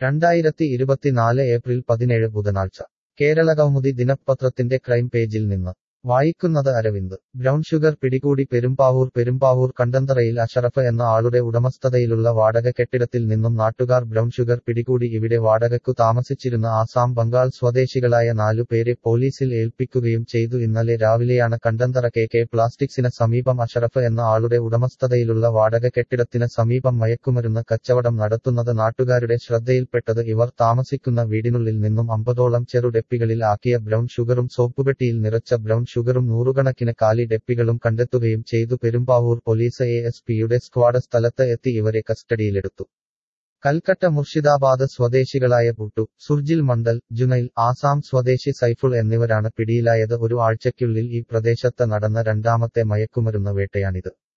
രണ്ടായിരത്തി ഇരുപത്തിനാല് ഏപ്രിൽ പതിനേഴ് ബുധനാഴ്ച കേരളകൗമുദി ദിനപത്രത്തിന്റെ ക്രൈം പേജിൽ നിന്ന് വായിക്കുന്നത് അരവിന്ദ് ബ്രൗൺ ഷുഗർ പിടികൂടി പെരുമ്പാവൂർ പെരുമ്പാവൂർ കണ്ടന്തറയിൽ അഷറഫ് എന്ന ആളുടെ ഉടമസ്ഥതയിലുള്ള വാടക കെട്ടിടത്തിൽ നിന്നും നാട്ടുകാർ ബ്രൗൺ ഷുഗർ പിടികൂടി ഇവിടെ വാടകയ്ക്കു താമസിച്ചിരുന്ന ആസാം ബംഗാൾ സ്വദേശികളായ നാലു പേരെ പോലീസിൽ ഏൽപ്പിക്കുകയും ചെയ്തു ഇന്നലെ രാവിലെയാണ് കണ്ടന്തറ കെ കെ പ്ലാസ്റ്റിക്സിന് സമീപം അഷറഫ് എന്ന ആളുടെ ഉടമസ്ഥതയിലുള്ള വാടക കെട്ടിടത്തിന് സമീപം മയക്കുമരുന്ന് കച്ചവടം നടത്തുന്നത് നാട്ടുകാരുടെ ശ്രദ്ധയിൽപ്പെട്ടത് ഇവർ താമസിക്കുന്ന വീടിനുള്ളിൽ നിന്നും അമ്പതോളം ചെറുഡെപ്പികളിൽ ആക്കിയ ബ്രൗൺ ഷുഗറും സോപ്പുപെട്ടിയിൽ നിറച്ച ബ്രൗൺ ഷുഗറും നൂറുകണക്കിന് കാലി ഡെപ്പികളും കണ്ടെത്തുകയും ചെയ്തു പെരുമ്പാവൂർ പോലീസ് എ എസ് പിയുടെ സ്ക്വാഡ് സ്ഥലത്ത് എത്തി ഇവരെ കസ്റ്റഡിയിലെടുത്തു കൽക്കട്ട മുർഷിദാബാദ് സ്വദേശികളായ ബുട്ടു സുർജിൽ മണ്ഡൽ ജുനൈൽ ആസാം സ്വദേശി സൈഫുൾ എന്നിവരാണ് പിടിയിലായത് ഒരു ആഴ്ചയ്ക്കുള്ളിൽ ഈ പ്രദേശത്ത് നടന്ന രണ്ടാമത്തെ മയക്കുമരുന്ന് വേട്ടയാണിത്